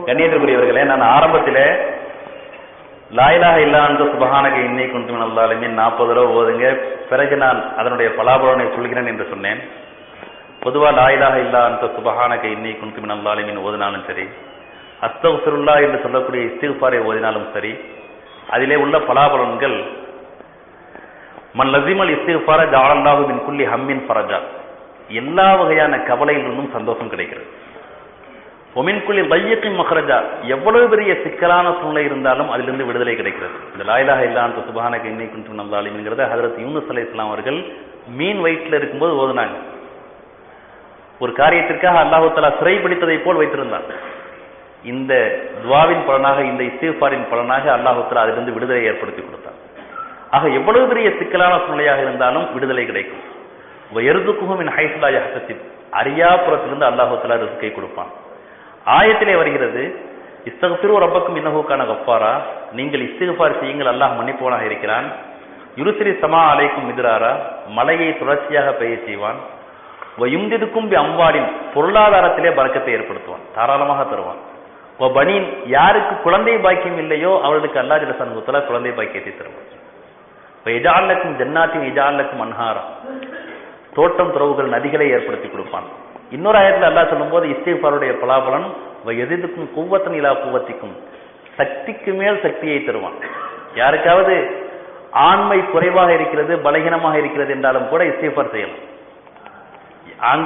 கண்ணியத்திற்குரியவர்களே நான் ஆரம்பத்திலே லாயிலாக இல்லாத சுபகானக இன்னை குந்து நல்லாலுமே நாற்பது ரூபா ஓதுங்க பிறகு நான் அதனுடைய பலாபலனை சொல்கிறேன் என்று சொன்னேன் பொதுவா லாயிலாக இல்லா அந்த சுபகானக இன்னை குந்து நல்லாலுமின் ஓதினாலும் சரி அஸ்தகுசுருல்லா என்று சொல்லக்கூடிய இஸ்திகுபாரை ஓதினாலும் சரி அதிலே உள்ள பலாபலன்கள் மன் லசிமல் இஸ்திகுபார ஜாலல்லாஹு மின் குல்லி ஹம்மின் ஃபரஜா எல்லா வகையான கவலையிலிருந்தும் சந்தோஷம் கிடைக்கிறது ஒமின்குள்ளி மையத்தின் மஹரஜா எவ்வளவு பெரிய சிக்கலான சூழ்நிலை இருந்தாலும் அதிலிருந்து விடுதலை கிடைக்கிறது இந்த லாயிலாக இல்லாத சுபஹானக இன்னை குன்று நல்லாலிங்கிறத ஹதரத் யூனுஸ் அலை இஸ்லாம் அவர்கள் மீன் வயிற்றில் இருக்கும்போது ஓதுனாங்க ஒரு காரியத்திற்காக அல்லாஹு தலா சிறைபிடித்ததை போல் வைத்திருந்தான் இந்த துவாவின் பலனாக இந்த இஸ்திஃபாரின் பலனாக அல்லாஹு தலா அதிலிருந்து விடுதலை ஏற்படுத்தி கொடுத்தான் ஆக எவ்வளவு பெரிய சிக்கலான சூழ்நிலையாக இருந்தாலும் விடுதலை கிடைக்கும் எருதுக்குமின் ஹைசுலா யஹசிப் அரியாபுரத்திலிருந்து அல்லாஹு தலா ரிஸ்கை கொடுப்பான் ஆயத்திலே வருகிறது இஸ்தகசிறு ரப்பக்கும் இன்னஹூக்கான கஃபாரா நீங்கள் இஸ்திகஃபார் செய்யுங்கள் அல்லாஹ் மன்னிப்பவனாக இருக்கிறான் யுருசிரி சமா அலைக்கும் மிதிராரா மலையை தொடர்ச்சியாக பெய்ய செய்வான் யுந்திதுக்கும் அம்பாடின் பொருளாதாரத்திலே பறக்கத்தை ஏற்படுத்துவான் தாராளமாக தருவான் பனீன் யாருக்கு குழந்தை பாக்கியம் இல்லையோ அவர்களுக்கு அல்லா ஜலசனுத்துல குழந்தை பாக்கியத்தை தருவான் எஜாலக்கும் ஜன்னாத்தின் எஜாலக்கும் அன்ஹாரா தோட்டம் துறவுகள் நதிகளை ஏற்படுத்தி கொடுப்பான் இன்னொரு ஆயத்தில் அல்லா சொல்லும் போது இஸ்திஃபாருடைய பலாபலன் எதிர்க்கும் குவத்தன் இலா குவத்திக்கும் சக்திக்கு மேல் சக்தியை தருவான் யாருக்காவது ஆண்மை குறைவாக இருக்கிறது பலகீனமாக இருக்கிறது என்றாலும் கூட இஸ்திஃபார் செய்யலாம்